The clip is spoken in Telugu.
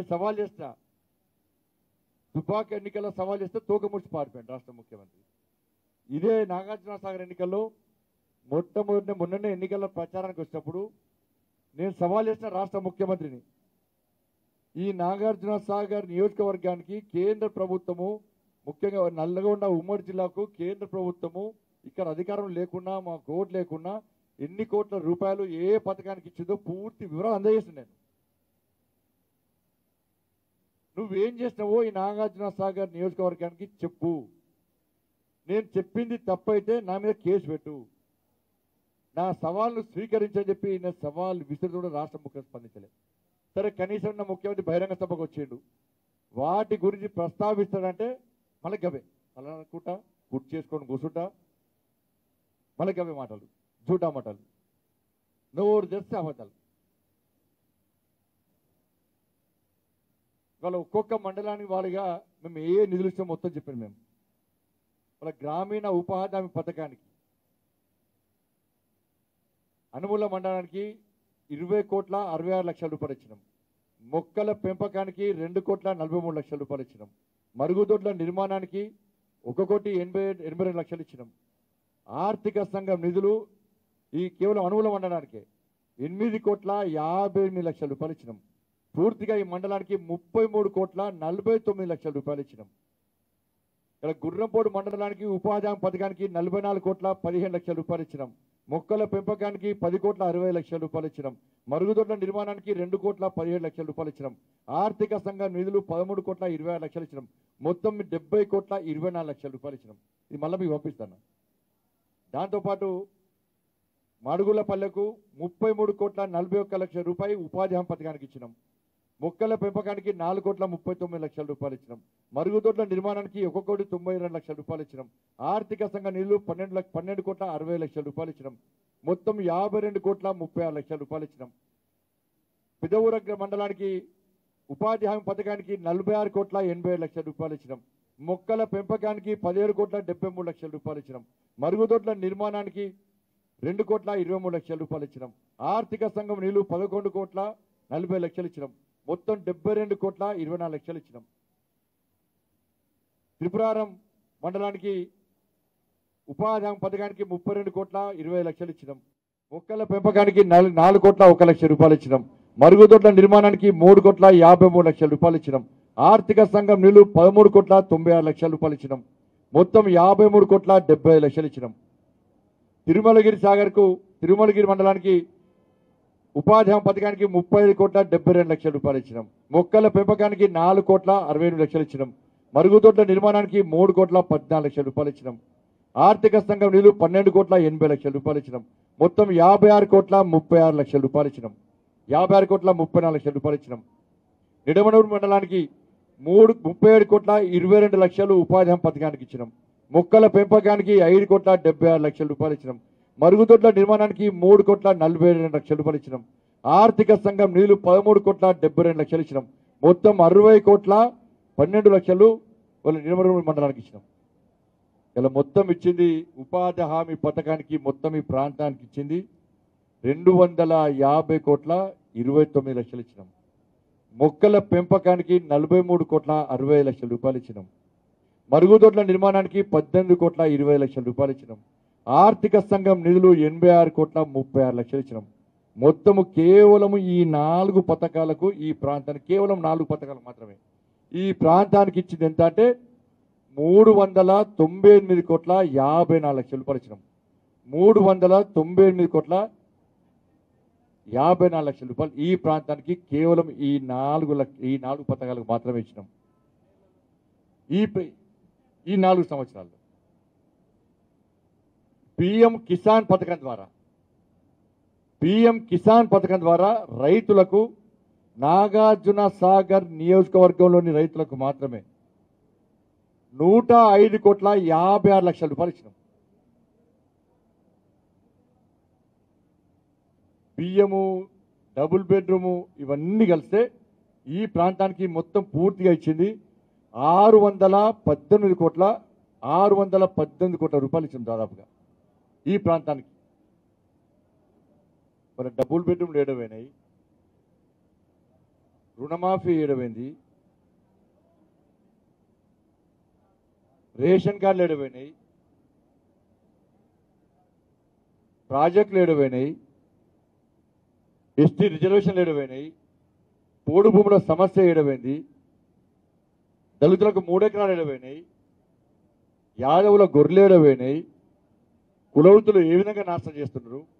సవాల్ చేస్తా తుపాకు ఎన్నికల్లో సవాల్ చేస్తే తోకముడిచి పారిపోయాడు రాష్ట్ర ముఖ్యమంత్రి ఇదే నాగార్జున సాగర్ ఎన్నికల్లో మొట్టమొదటి మొన్ననే ఎన్నికల ప్రచారానికి వచ్చినప్పుడు నేను సవాల్ చేసిన రాష్ట్ర ముఖ్యమంత్రిని ఈ నాగార్జున సాగర్ నియోజకవర్గానికి కేంద్ర ప్రభుత్వము ముఖ్యంగా నల్లగొండ ఉమ్మడి జిల్లాకు కేంద్ర ప్రభుత్వము ఇక్కడ అధికారం లేకుండా మా ఓటు లేకుండా ఎన్ని కోట్ల రూపాయలు ఏ పథకానికి ఇచ్చిందో పూర్తి వివరాలు అందజేసిన నేను నువ్వేం చేసినావో ఈ నాగార్జున సాగర్ నియోజకవర్గానికి చెప్పు నేను చెప్పింది తప్పైతే నా మీద కేసు పెట్టు నా సవాల్ను స్వీకరించని చెప్పి నేను సవాల్ విసిరి కూడా రాష్ట్ర ముఖ్యమంత్రి స్పందించలేదు సరే కనీసం నా ముఖ్యమంత్రి బహిరంగ సభకు వచ్చిండు వాటి గురించి ప్రస్తావిస్తాడంటే మళ్ళీ గవే అలా అనుకుంటా గుర్తు చేసుకొని కూర్చుంటా మళ్ళీ గవే మాటలు జూటా మాటలు నోరు తెస్తే అబద్ధాలు వాళ్ళ ఒక్కొక్క మండలానికి వాళ్ళుగా మేము ఏ నిధులు ఇస్తాం మొత్తం చెప్పాను మేము వాళ్ళ గ్రామీణ ఉపాధి హామీ పథకానికి అనుమూల మండలానికి ఇరవై కోట్ల అరవై ఆరు లక్షల రూపాయలు ఇచ్చినాం మొక్కల పెంపకానికి రెండు కోట్ల నలభై మూడు లక్షల రూపాయలు ఇచ్చినాం మరుగుదొడ్ల నిర్మాణానికి ఒక కోటి ఎనభై ఎనభై రెండు లక్షలు ఇచ్చినాం ఆర్థిక సంఘం నిధులు ఈ కేవలం అనుమూల మండలానికే ఎనిమిది కోట్ల యాభై ఎనిమిది లక్షల రూపాయలు ఇచ్చినాం పూర్తిగా ఈ మండలానికి ముప్పై మూడు కోట్ల నలభై తొమ్మిది లక్షల రూపాయలు ఇచ్చినాం ఇక్కడ గుర్రంపోడు మండలానికి ఉపాధి హామీ పథకానికి నలభై నాలుగు కోట్ల పదిహేను లక్షల రూపాయలు ఇచ్చినాం మొక్కల పెంపకానికి పది కోట్ల అరవై లక్షల రూపాయలు ఇచ్చినాం మరుగుదొడ్ల నిర్మాణానికి రెండు కోట్ల పదిహేడు లక్షల రూపాయలు ఇచ్చినాం ఆర్థిక సంఘం నిధులు పదమూడు కోట్ల ఇరవై ఆరు లక్షలు ఇచ్చినాం మొత్తం డెబ్బై కోట్ల ఇరవై నాలుగు లక్షల రూపాయలు ఇచ్చినాం ఇది మళ్ళీ మీకు పంపిస్తాను దాంతోపాటు మాడుగుల పల్లెకు ముప్పై మూడు కోట్ల నలభై ఒక్క లక్షల రూపాయి ఉపాధి హామీ పథకానికి ఇచ్చినాం మొక్కల పెంపకానికి నాలుగు కోట్ల ముప్పై తొమ్మిది లక్షల రూపాయలు ఇచ్చినాం మరుగుదొడ్ల నిర్మాణానికి ఒక కోటి తొంభై రెండు లక్షల రూపాయలు ఇచ్చినాం ఆర్థిక సంఘ నిధులు పన్నెండు లక్ష పన్నెండు కోట్ల అరవై లక్షల రూపాయలు ఇచ్చినాం మొత్తం యాభై రెండు కోట్ల ముప్పై ఆరు లక్షల రూపాయలు ఇచ్చినాం పెదవురగ్ర మండలానికి ఉపాధి హామీ పథకానికి నలభై ఆరు కోట్ల ఎనభై ఏడు లక్షల రూపాయలు ఇచ్చినాం మొక్కల పెంపకానికి పదిహేడు కోట్ల డెబ్బై మూడు లక్షల రూపాయలు ఇచ్చినాం మరుగుదొడ్ల నిర్మాణానికి రెండు కోట్ల ఇరవై మూడు లక్షల రూపాయలు ఇచ్చినాం ఆర్థిక సంఘం నిధులు పదకొండు కోట్ల నలభై లక్షలు ఇచ్చినాం మొత్తం డెబ్బై రెండు కోట్ల ఇరవై నాలుగు లక్షలు ఇచ్చినాం త్రిపురారం మండలానికి ఉపాధి హామీ పథకానికి ముప్పై రెండు కోట్ల ఇరవై లక్షలు ఇచ్చినాం మొక్కల పెంపకానికి నాలుగు నాలుగు కోట్ల ఒక లక్ష రూపాయలు ఇచ్చినాం మరుగుదొడ్ల నిర్మాణానికి మూడు కోట్ల యాభై మూడు లక్షల రూపాయలు ఇచ్చినాం ఆర్థిక సంఘం నిధులు పదమూడు కోట్ల తొంభై ఆరు లక్షల రూపాయలు ఇచ్చినాం మొత్తం యాభై మూడు కోట్ల డెబ్బై ఐదు లక్షలు ఇచ్చినాం తిరుమలగిరి సాగర్కు తిరుమలగిరి మండలానికి ఉపాధి హామీ పథకానికి ముప్పై ఐదు కోట్ల డెబ్బై రెండు లక్షల రూపాయలు ఇచ్చినాం మొక్కల పెంపకానికి నాలుగు కోట్ల అరవై ఎనిమిది లక్షలు ఇచ్చినాం మరుగుదొడ్ల నిర్మాణానికి మూడు కోట్ల పద్నాలుగు లక్షల రూపాయలు ఇచ్చినాం ఆర్థిక సంఘం నిధులు పన్నెండు కోట్ల ఎనభై లక్షల రూపాయలు ఇచ్చినాం మొత్తం యాభై ఆరు కోట్ల ముప్పై ఆరు లక్షల రూపాయలు ఇచ్చినాం యాభై ఆరు కోట్ల ముప్పై నాలుగు లక్షల రూపాయలు ఇచ్చినాం నిడమనూరు మండలానికి మూడు ముప్పై ఏడు కోట్ల ఇరవై రెండు లక్షలు ఉపాధి హామీ పథకానికి ఇచ్చినాం మొక్కల పెంపకానికి ఐదు కోట్ల డెబ్బై ఆరు లక్షల రూపాయలు ఇచ్చినాం మరుగుదొడ్ల నిర్మాణానికి మూడు కోట్ల నలభై రెండు లక్షల రూపాయలు ఇచ్చినాం ఆర్థిక సంఘం నిధులు పదమూడు కోట్ల డెబ్బై రెండు లక్షలు ఇచ్చినాం మొత్తం అరవై కోట్ల పన్నెండు లక్షలు వాళ్ళ నిర్మల మండలానికి ఇచ్చినాం ఇలా మొత్తం ఇచ్చింది ఉపాధి హామీ పథకానికి మొత్తం ఈ ప్రాంతానికి ఇచ్చింది రెండు వందల యాభై కోట్ల ఇరవై తొమ్మిది లక్షలు ఇచ్చినాం మొక్కల పెంపకానికి నలభై మూడు కోట్ల అరవై లక్షల రూపాయలు ఇచ్చినాం మరుగుదొడ్ల నిర్మాణానికి పద్దెనిమిది కోట్ల ఇరవై లక్షల రూపాయలు ఇచ్చినాం ఆర్థిక సంఘం నిధులు ఎనభై ఆరు కోట్ల ముప్పై ఆరు లక్షలు ఇచ్చినాం మొత్తము కేవలము ఈ నాలుగు పథకాలకు ఈ ప్రాంతానికి కేవలం నాలుగు పథకాలు మాత్రమే ఈ ప్రాంతానికి ఇచ్చింది ఎంత అంటే మూడు వందల తొంభై ఎనిమిది కోట్ల యాభై నాలుగు లక్షల రూపాయలు ఇచ్చినాం మూడు వందల తొంభై ఎనిమిది కోట్ల యాభై నాలుగు లక్షల రూపాయలు ఈ ప్రాంతానికి కేవలం ఈ నాలుగు లక్ష ఈ నాలుగు పథకాలకు మాత్రమే ఇచ్చినాం ఈ ప్ర- ఈ నాలుగు సంవత్సరాల్లో పిఎం కిసాన్ పథకం ద్వారా పిఎం కిసాన్ పథకం ద్వారా రైతులకు నాగార్జున సాగర్ నియోజకవర్గంలోని రైతులకు మాత్రమే నూట ఐదు కోట్ల యాభై ఆరు లక్షల రూపాయలు ఇచ్చినాం బియ్యము డబుల్ బెడ్రూము ఇవన్నీ కలిస్తే ఈ ప్రాంతానికి మొత్తం పూర్తిగా ఇచ్చింది ఆరు వందల పద్దెనిమిది కోట్ల ఆరు వందల పద్దెనిమిది కోట్ల రూపాయలు ఇచ్చింది దాదాపుగా ఈ ప్రాంతానికి మరి డబుల్ బెడ్రూమ్ ఏడవైనాయి రుణమాఫీ ఏడవైంది రేషన్ కార్డులు ఏడవైనాయి ప్రాజెక్టులు ఏడవైనాయి ఎస్టీ రిజర్వేషన్లు ఏడవైనాయి పోడు భూముల సమస్య ఏడవైంది దళితులకు మూడెకరాలు ఏడవైనాయి యాదవుల గొర్రెలు ఏడవైనాయి కులవృత్తులు ఏ విధంగా నాశనం చేస్తున్నారు